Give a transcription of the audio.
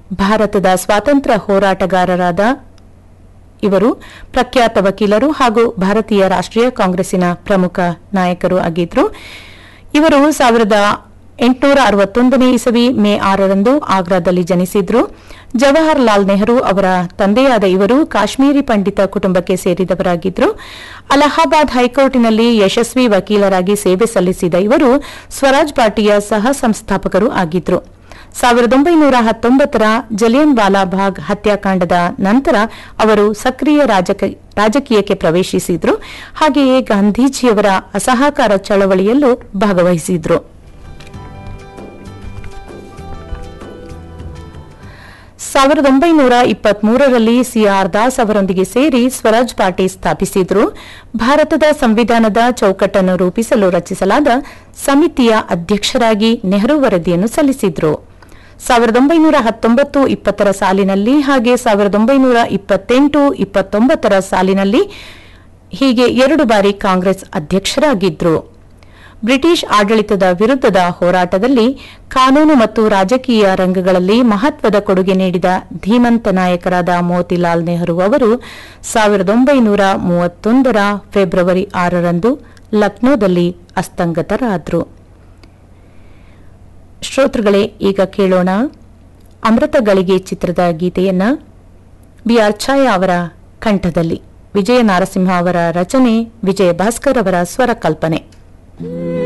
ಭಾರತದ ಸ್ವಾತಂತ್ರ್ಯ ಹೋರಾಟಗಾರರಾದ ಇವರು ಪ್ರಖ್ಯಾತ ವಕೀಲರು ಹಾಗೂ ಭಾರತೀಯ ರಾಷ್ಟ್ರೀಯ ಕಾಂಗ್ರೆಸ್ಸಿನ ಪ್ರಮುಖ ನಾಯಕರು ಆಗಿದ್ರು ಇವರು ಸಾವಿರದ ಎಂಟುನೂರ ಅರವತ್ತೊಂದನೇ ಇಸವಿ ಮೇ ಆರರಂದು ಆಗ್ರಾದಲ್ಲಿ ಜನಿಸಿದ್ರು ಜವಾಹರ್ಲಾಲ್ ನೆಹರು ಅವರ ತಂದೆಯಾದ ಇವರು ಕಾಶ್ಮೀರಿ ಪಂಡಿತ ಕುಟುಂಬಕ್ಕೆ ಸೇರಿದವರಾಗಿದ್ರು ಅಲಹಾಬಾದ್ ಹೈಕೋರ್ಟಿನಲ್ಲಿ ಯಶಸ್ವಿ ವಕೀಲರಾಗಿ ಸೇವೆ ಸಲ್ಲಿಸಿದ ಇವರು ಸ್ವರಾಜ್ ಪಾರ್ಟಿಯ ಸಹ ಸಂಸ್ಥಾಪಕರು ಆಗಿದ್ರು ಸಾವಿರದ ಒಂಬೈನೂರ ಹತ್ತೊಂಬತ್ತರ ಜಲಿಯನ್ ವಾಲಾಬಾಗ್ ಹತ್ಯಾಕಾಂಡದ ನಂತರ ಅವರು ಸಕ್ರಿಯ ರಾಜಕ- ರಾಜಕೀಯಕ್ಕೆ ಪ್ರವೇಶಿಸಿದ್ರು ಹಾಗೆಯೇ ಗಾಂಧೀಜಿಯವರ ಅಸಹಕಾರ ಚಳವಳಿಯಲ್ಲೂ ಭಾಗವಹಿಸಿದ್ರು ಸಾವಿರದ ಒಂಬೈನೂರ ಇಪ್ಪತ್ಮೂರರಲ್ಲಿ ಸಿಆರ್ ದಾಸ್ ಅವರೊಂದಿಗೆ ಸೇರಿ ಸ್ವರಾಜ್ ಪಾರ್ಟಿ ಸ್ಥಾಪಿಸಿದ್ರು ಭಾರತದ ಸಂವಿಧಾನದ ಚೌಕಟ್ಟನ್ನು ರೂಪಿಸಲು ರಚಿಸಲಾದ ಸಮಿತಿಯ ಅಧ್ಯಕ್ಷರಾಗಿ ನೆಹರು ವರದಿಯನ್ನು ಸಲ್ಲಿಸಿದ್ರು ಸಾವಿರದ ಒಂಬೈನೂರ ಹತ್ತೊಂಬತ್ತು ಇಪ್ಪತ್ತರ ಸಾಲಿನಲ್ಲಿ ಹಾಗೆ ಸಾವಿರದ ಒಂಬೈನೂರ ಇಪ್ಪತ್ತೆಂಟು ಇಪ್ಪತ್ತೊಂಬತ್ತರ ಸಾಲಿನಲ್ಲಿ ಹೀಗೆ ಎರಡು ಬಾರಿ ಕಾಂಗ್ರೆಸ್ ಅಧ್ಯಕ್ಷರಾಗಿದ್ರು ಬ್ರಿಟಿಷ್ ಆಡಳಿತದ ವಿರುದ್ಧದ ಹೋರಾಟದಲ್ಲಿ ಕಾನೂನು ಮತ್ತು ರಾಜಕೀಯ ರಂಗಗಳಲ್ಲಿ ಮಹತ್ವದ ಕೊಡುಗೆ ನೀಡಿದ ಧೀಮಂತ ನಾಯಕರಾದ ಮೋತಿಲಾಲ್ ನೆಹರು ಅವರು ಸಾವಿರದ ಒಂಬೈನೂರ ಮೂವತ್ತೊಂದರ ಫೆಬ್ರವರಿ ಆರರಂದು ಲಕ್ನೋದಲ್ಲಿ ಅಸ್ತಂಗತರಾದರು ಶ್ರೋತೃಗಳೇ ಈಗ ಕೇಳೋಣ ಅಮೃತಗಳಿಗೆ ಚಿತ್ರದ ಗೀತೆಯನ್ನ ಬಿಆರ್ ಛಾಯಾ ಅವರ ಕಂಠದಲ್ಲಿ ವಿಜಯ ನಾರಸಿಂಹ ಅವರ ರಚನೆ ವಿಜಯ ಭಾಸ್ಕರ್ ಅವರ ಸ್ವರ ಕಲ್ಪನೆ